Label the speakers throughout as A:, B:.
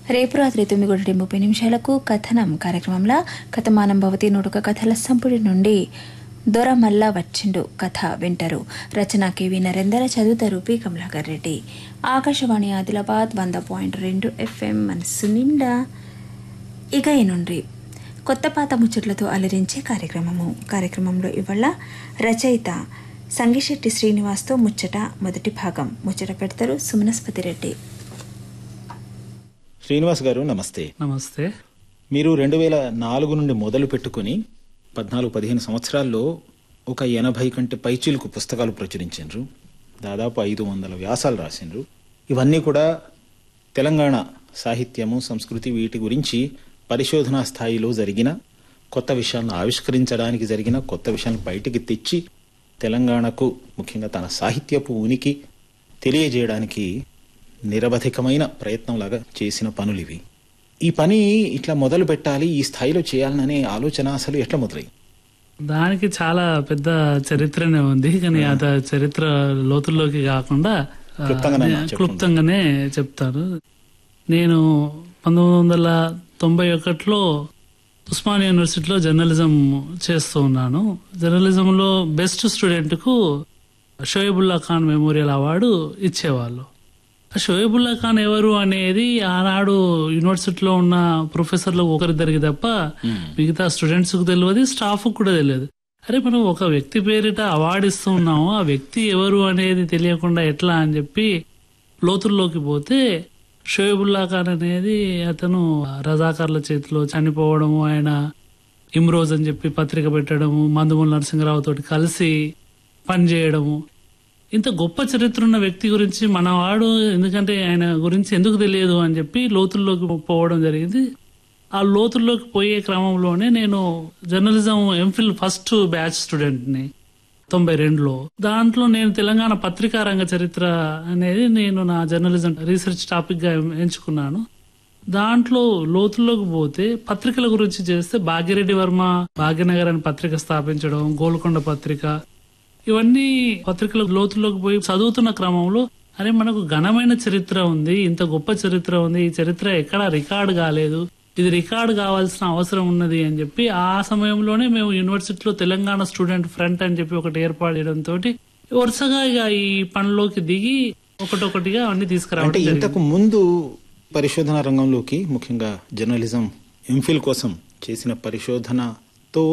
A: రేపు రాత్రి తొమ్మిది గంటల ముప్పై నిమిషాలకు కథనం కార్యక్రమంలో కథమానం భవతి నూటొక కథల సంపుడి నుండి దొరమల్లా వచ్చిండు కథ వింటారు రచన కెవి నరేందర్ చదువుతారు పి కమలాకర్ రెడ్డి ఆకాశవాణి ఆదిలాబాద్ వంద పాయింట్ రెండు ఎఫ్ఎం మనస్సు నిండా ఇక నుండి కొత్త పాత ముచ్చట్లతో అలరించే కార్యక్రమము కార్యక్రమంలో ఇవాళ రచయిత సంగిశెట్టి శ్రీనివాస్తో ముచ్చట మొదటి భాగం ముచ్చట పెడతారు సుమనస్పతి రెడ్డి
B: శ్రీనివాస్ గారు నమస్తే
C: నమస్తే
B: మీరు రెండు వేల నాలుగు నుండి మొదలు పెట్టుకుని పద్నాలుగు పదిహేను సంవత్సరాల్లో ఒక ఎనభై కంటే పైచీలకు పుస్తకాలు ప్రచురించారు దాదాపు ఐదు వందల వ్యాసాలు రాసిండ్రు ఇవన్నీ కూడా తెలంగాణ సాహిత్యము సంస్కృతి వీటి గురించి పరిశోధనా స్థాయిలో జరిగిన కొత్త విషయాలను ఆవిష్కరించడానికి జరిగిన కొత్త విషయాలను బయటికి తెచ్చి తెలంగాణకు ముఖ్యంగా తన సాహిత్యపు ఉనికి తెలియజేయడానికి నిరవధికమైన ప్రయత్నంలాగా చేసిన పనులు ఇవి ఈ పని ఇట్లా మొదలు పెట్టాలి ఈ స్థాయిలో చేయాలనే ఆలోచన అసలు ఎట్లా మొదలై
C: దానికి చాలా పెద్ద చరిత్రనే ఉంది కానీ ఆ చరిత్ర లోతుల్లోకి కాకుండా ఆ,
B: క్లుప్తంగానే
C: నే-
B: చెప్పండి.
C: క్లుప్తంగానే చెప్తాను నేను పంతొమ్మిది వందల తొంభై ఒకటిలో ఉస్మాన్ యూనివర్సిటీలో జర్నలిజం చేస్తూ ఉన్నాను జర్నలిజంలో బెస్ట్ స్టూడెంట్ కు షోయబుల్లా ఖాన్ మెమోరియల్ అవార్డు ఇచ్చేవాళ్ళు ఆ షోయబుల్లా ఖాన్ ఎవరు అనేది ఆనాడు యూనివర్సిటీలో ఉన్న ప్రొఫెసర్లు ఒకరిద్దరికి తప్ప మిగతా స్టూడెంట్స్ కు తెలియదు స్టాఫ్ కూడా తెలియదు అరే మనం ఒక వ్యక్తి పేరిట అవార్డు ఇస్తూ ఉన్నాము ఆ వ్యక్తి ఎవరు అనేది తెలియకుండా ఎట్లా అని చెప్పి లోతుల్లోకి పోతే షోయబుల్లా ఖాన్ అనేది అతను రజాకార్ల చేతిలో చనిపోవడము ఆయన ఇమ్రోజ్ అని చెప్పి పత్రిక పెట్టడము మందుమూల నరసింహరావు తోటి కలిసి పనిచేయడము ఇంత గొప్ప చరిత్ర ఉన్న వ్యక్తి గురించి మనవాడు ఎందుకంటే ఆయన గురించి ఎందుకు తెలియదు అని చెప్పి లోతుల్లోకి పోవడం జరిగింది ఆ లోతుల్లోకి పోయే క్రమంలోనే నేను journalism MPhil first batch student ని తొంభై రెండులో దాంట్లో నేను తెలంగాణ పత్రికా రంగ చరిత్ర అనేది నేను నా జర్నలిజం రీసెర్చ్ టాపిక్ గా ఎంచుకున్నాను దాంట్లో లోతుల్లోకి పోతే పత్రికల గురించి చేస్తే భాగ్యరెడ్డి వర్మ భాగ్యనగర్ అని పత్రిక స్థాపించడం గోల్కొండ పత్రిక ఇవన్నీ పత్రికల లోతుల్లోకి పోయి చదువుతున్న క్రమంలో అరే మనకు ఘనమైన చరిత్ర ఉంది ఇంత గొప్ప చరిత్ర ఉంది ఈ చరిత్ర ఎక్కడా రికార్డు కాలేదు ఇది రికార్డు కావాల్సిన అవసరం ఉన్నది అని చెప్పి ఆ సమయంలోనే మేము యూనివర్సిటీలో తెలంగాణ స్టూడెంట్ ఫ్రంట్ అని చెప్పి ఒకటి ఏర్పాటు చేయడంతో వరుసగా ఇక ఈ పనిలోకి దిగి ఒకటొకటిగా అన్ని
B: అంటే
C: తీసుకురావడం జరిగింది.
B: ఇంతకు ముందు పరిశోధన రంగంలోకి ముఖ్యంగా జర్నలిజం ఎంఫిల్ కోసం చేసిన పరిశోధనతో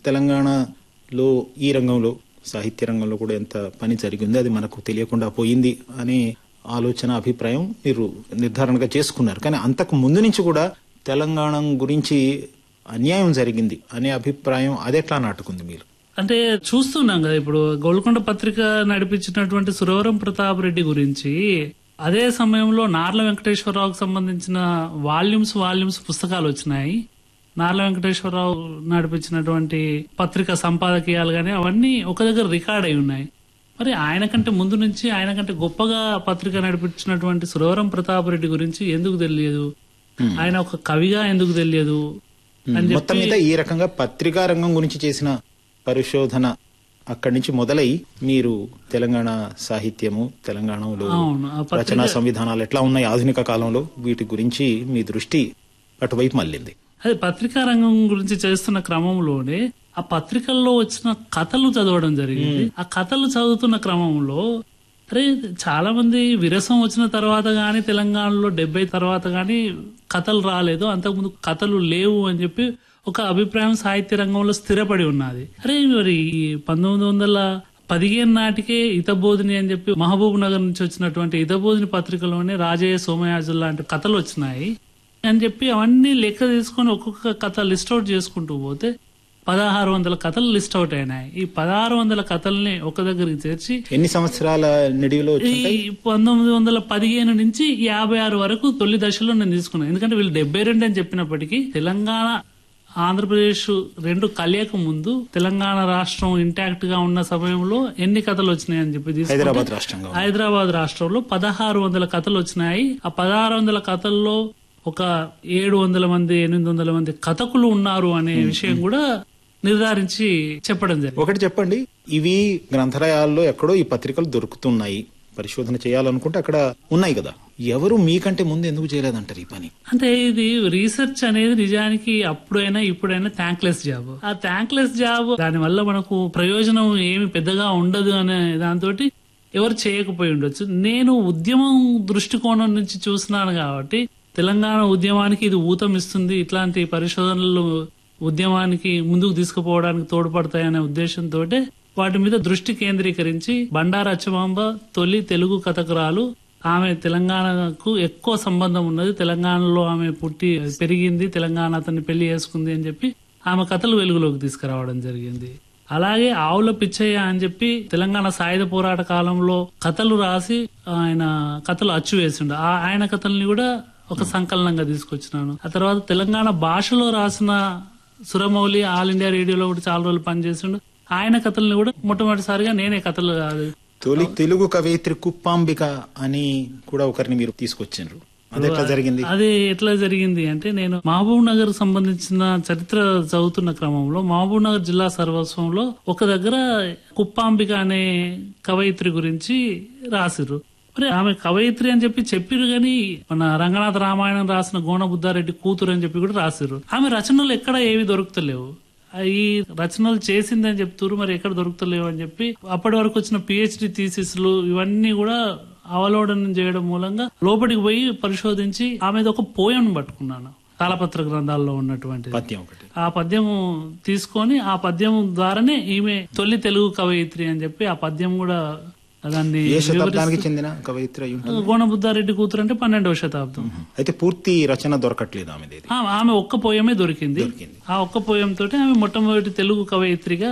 B: తెలంగాణలో ఈ రంగంలో సాహిత్య రంగంలో కూడా ఎంత పని జరిగింది అది మనకు తెలియకుండా పోయింది అనే ఆలోచన అభిప్రాయం మీరు నిర్ధారణగా చేసుకున్నారు కానీ అంతకు ముందు నుంచి కూడా తెలంగాణ గురించి అన్యాయం జరిగింది అనే అభిప్రాయం అదెట్లా నాటుకుంది మీరు
C: అంటే చూస్తున్నాం కదా ఇప్పుడు గోల్కొండ పత్రిక నడిపించినటువంటి సురవరం ప్రతాప్ రెడ్డి గురించి అదే సమయంలో నార్ల వెంకటేశ్వరరావుకు సంబంధించిన వాల్యూమ్స్ వాల్యూమ్స్ పుస్తకాలు వచ్చినాయి నార్ల వెంకటేశ్వరరావు నడిపించినటువంటి పత్రిక సంపాదకీయాలు గానీ అవన్నీ ఒక దగ్గర రికార్డ్ అయి ఉన్నాయి మరి ఆయన కంటే ముందు నుంచి ఆయన కంటే గొప్పగా పత్రిక నడిపించినటువంటి సురవరం ప్రతాప్ రెడ్డి గురించి ఎందుకు తెలియదు ఆయన ఒక కవిగా ఎందుకు తెలియదు అని
B: మొత్తం
C: చెప్పి
B: మీద ఈ రకంగా పత్రికా రంగం గురించి చేసిన పరిశోధన అక్కడి నుంచి మొదలై మీరు తెలంగాణ సాహిత్యము తెలంగాణలో
C: అవును, ఆ పత్రిక-
B: రచనా సంవిధానాలు ఎట్లా ఉన్నాయి ఆధునిక కాలంలో వీటి గురించి మీ దృష్టి అటువైపు మళ్ళింది
C: అదే పత్రికా రంగం గురించి చేస్తున్న క్రమంలోనే ఆ పత్రికల్లో వచ్చిన కథలు చదవడం జరిగింది ఆ కథలు చదువుతున్న క్రమంలో అరే చాలా మంది విరసం వచ్చిన తర్వాత గాని తెలంగాణలో డెబ్బై తర్వాత గాని కథలు రాలేదు అంతకుముందు కథలు లేవు అని చెప్పి ఒక అభిప్రాయం సాహిత్య రంగంలో స్థిరపడి ఉన్నది అరే మరి ఈ పంతొమ్మిది వందల పదిహేను నాటికే ఇతబోధిని అని చెప్పి మహబూబ్ నగర్ నుంచి వచ్చినటువంటి ఇతబోధిని పత్రికలోనే రాజయ్య సోమయాజులు లాంటి కథలు వచ్చినాయి అని చెప్పి అవన్నీ లెక్క తీసుకొని ఒక్కొక్క కథ లిస్ట్ అవుట్ చేసుకుంటూ పోతే పదహారు వందల కథలు లిస్ట్ అవుట్ అయినాయి ఈ పదహారు వందల కథల్ని ఒక దగ్గరికి చేర్చి
B: ఎన్ని సంవత్సరాల నిడివిలో
C: ఈ
B: వచ్చింటాయి
C: పంతొమ్మిది వందల పదిహేను నుంచి యాభై ఆరు వరకు తొలి దశలో నేను తీసుకున్నాను ఎందుకంటే వీళ్ళు డెబ్బై రెండు అని చెప్పినప్పటికీ తెలంగాణ ఆంధ్రప్రదేశ్ రెండు కలియక ముందు తెలంగాణ రాష్ట్రం ఇంటాక్ట్ గా ఉన్న సమయంలో ఎన్ని కథలు వచ్చినాయి అని చెప్పి తీసుకుంటే
B: హైదరాబాద్ రాష్ట్రంగా ఉంది.
C: హైదరాబాద్ రాష్ట్రంలో పదహారు వందల కథలు వచ్చినాయి ఆ పదహారు వందల కథల్లో ఒక ఏడు వందల మంది ఎనిమిది వందల మంది కథకులు ఉన్నారు అనే విషయం కూడా నిర్ధారించి చెప్పడం జరిగింది
B: ఒకటి చెప్పండి ఇవి గ్రంథాలయాల్లో ఎక్కడో ఈ పత్రికలు దొరుకుతున్నాయి పరిశోధన చేయాలనుకుంటే అక్కడ ఉన్నాయి కదా ఎవరు మీకంటే ముందు ఎందుకు చేయలేదంటారు ఈ పని
C: అంటే ఇది రీసెర్చ్ అనేది నిజానికి అప్పుడైనా ఇప్పుడైనా థ్యాంక్లెస్ జాబ్ ఆ థ్యాంక్లెస్ జాబ్ దాని వల్ల మనకు ప్రయోజనం ఏమి పెద్దగా ఉండదు అనే దాంతో ఎవరు చేయకపోయి ఉండొచ్చు నేను ఉద్యమం దృష్టికోణం నుంచి చూస్తున్నాను కాబట్టి తెలంగాణ ఉద్యమానికి ఇది ఊతం ఇస్తుంది ఇట్లాంటి పరిశోధనలు ఉద్యమానికి ముందుకు తీసుకుపోవడానికి తోడ్పడతాయనే ఉద్దేశంతో వాటి మీద దృష్టి కేంద్రీకరించి బండారు అచ్చమాంబ తొలి తెలుగు కథకురాలు ఆమె తెలంగాణకు ఎక్కువ సంబంధం ఉన్నది తెలంగాణలో ఆమె పుట్టి పెరిగింది తెలంగాణ అతన్ని పెళ్లి చేసుకుంది అని చెప్పి ఆమె కథలు వెలుగులోకి తీసుకురావడం జరిగింది అలాగే ఆవుల పిచ్చయ్య అని చెప్పి తెలంగాణ సాయుధ పోరాట కాలంలో కథలు రాసి ఆయన కథలు అచ్చు వేసిండు ఆ ఆయన కథల్ని కూడా ఒక సంకలనంగా తీసుకొచ్చినాను ఆ తర్వాత తెలంగాణ భాషలో రాసిన సురమౌలి ఆల్ ఇండియా రేడియోలో కూడా చాలా రోజులు పనిచేసిండు ఆయన కథల్ని కూడా మొట్టమొదటిసారిగా నేనే కథలు అది
B: తొలి తెలుగు కవయిత్రి కుప్పాంబిక అని కూడా ఒకరిని మీరు తీసుకొచ్చిండ్రు అది ఎట్లా జరిగింది
C: అది ఎట్లా జరిగింది అంటే నేను మహబూబ్ నగర్ సంబంధించిన చరిత్ర చదువుతున్న క్రమంలో మహబూబ్ నగర్ జిల్లా సర్వస్వంలో ఒక దగ్గర కుప్పాంబిక అనే కవయిత్రి గురించి రాసిర్రు మరి ఆమె కవయిత్రి అని చెప్పి చెప్పిరు గాని మన రంగనాథ రామాయణం రాసిన గోణ బుద్ధారెడ్డి కూతురు అని చెప్పి కూడా రాసిర్రు ఆమె రచనలు ఎక్కడ ఏవి దొరుకుతలేవు ఆ ఈ రచనలు చేసిందని చెప్తున్నారు మరి ఎక్కడ దొరుకుతలేవు అని చెప్పి అప్పటి వరకు వచ్చిన పిహెచ్డి థీసిస్లు ఇవన్నీ కూడా అవలోడనం చేయడం మూలంగా లోపలికి పోయి పరిశోధించి ఆమె ఒక పోయం పట్టుకున్నాను తాళపత్ర గ్రంథాల్లో ఉన్నటువంటి
B: పద్యం ఒకటి
C: ఆ పద్యం తీసుకొని ఆ పద్యం ద్వారానే ఈమె తొలి తెలుగు కవయిత్రి అని చెప్పి ఆ పద్యం కూడా దాన్ని
B: ఏ శతాబ్దానికి చెందిన కవయిత్రి అయి ఉంటుంది?
C: గోణబుద్ధారెడ్డి కూతురు అంటే పన్నెండవ శతాబ్దం
B: అయితే పూర్తి రచన దొరకట్లేదు ఆమెది ఇది.
C: ఆ- ఆమె ఒక్క పోయమే దొరికింది
B: దొరికింది.
C: ఆ ఒక్క పోయం తోటి ఆమె మొట్టమొదటి తెలుగు కవయిత్రిగా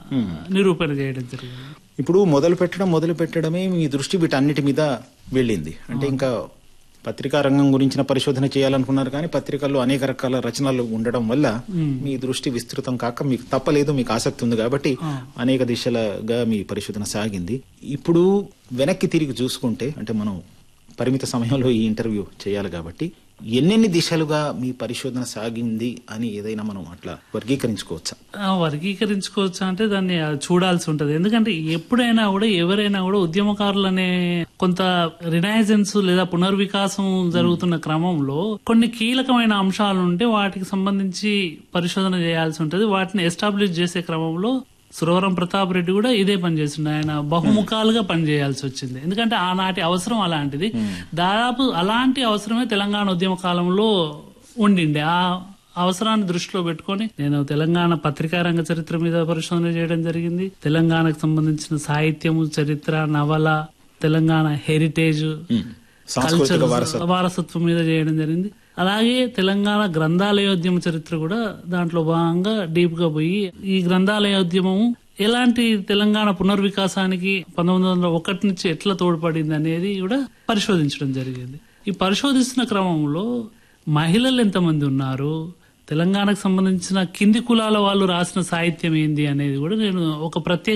C: నిరూపణ చేయడం జరిగింది
B: ఇప్పుడు మొదలు పెట్టడం మొదలు పెట్టడమే మీ దృష్టి వీటన్నిటి మీద వెళ్ళింది అంటే ఇంకా పత్రికా రంగం గురించిన పరిశోధన చేయాలనుకున్నారు కానీ పత్రికల్లో అనేక రకాల రచనలు ఉండడం వల్ల మీ దృష్టి విస్తృతం కాక మీకు తప్పలేదు మీకు ఆసక్తి ఉంది కాబట్టి అనేక దిశలుగా మీ పరిశోధన సాగింది ఇప్పుడు వెనక్కి తిరిగి చూసుకుంటే అంటే మనం పరిమిత సమయంలో ఈ ఇంటర్వ్యూ చేయాలి కాబట్టి ఎన్నెన్ని దిశలుగా మీ పరిశోధన సాగింది అని ఏదైనా మనం అట్లా వర్గీకరించుకోవచ్చా
C: ఆ, వర్గీకరించుకోవచ్చు అంటే దాన్ని ఆ, చూడాల్సి ఉంటది ఎందుకంటే ఎప్పుడైనా కూడా ఎవరైనా కూడా ఉద్యమకారులు అనే కొంత రినైజెన్స్ లేదా పునర్వికాసం జరుగుతున్న క్రమంలో కొన్ని కీలకమైన అంశాలు ఉంటే వాటికి సంబంధించి పరిశోధన చేయాల్సి ఉంటది వాటిని ఎస్టాబ్లిష్ చేసే క్రమంలో సురవరం ప్రతాప్ రెడ్డి కూడా ఇదే పని చేసిండు ఆయన బహుముఖాలుగా పనిచేయాల్సి వచ్చింది ఎందుకంటే ఆనాటి అవసరం అలాంటిది దాదాపు అలాంటి అవసరమే తెలంగాణ ఉద్యమ కాలంలో ఉండిండే ఆ అవసరాన్ని దృష్టిలో పెట్టుకొని నేను తెలంగాణ పత్రికా రంగ చరిత్ర మీద పరిశోధన చేయడం జరిగింది తెలంగాణకు సంబంధించిన సాహిత్యము చరిత్ర నవల తెలంగాణ హెరిటేజ్
B: సాంస్కృతిక
C: కల్చర్
B: వారసత్వం
C: వారసత్వం మీద చేయడం జరిగింది అలాగే తెలంగాణ గ్రంథాలయోద్యమ చరిత్ర కూడా దాంట్లో భాగంగా డీప్ గా పోయి ఈ గ్రంథాలయోద్యమం ఎలాంటి తెలంగాణ పునర్వికాసానికి పంతొమ్మిది వందల ఒకటి నుంచి ఎట్లా తోడ్పడింది అనేది కూడా పరిశోధించడం జరిగింది ఈ పరిశోధిస్తున్న క్రమంలో మహిళలు ఎంతమంది ఉన్నారు తెలంగాణకు సంబంధించిన కింది కులాల వాళ్ళు రాసిన సాహిత్యం ఏంది అనేది కూడా నేను ఒక ప్రత్యేక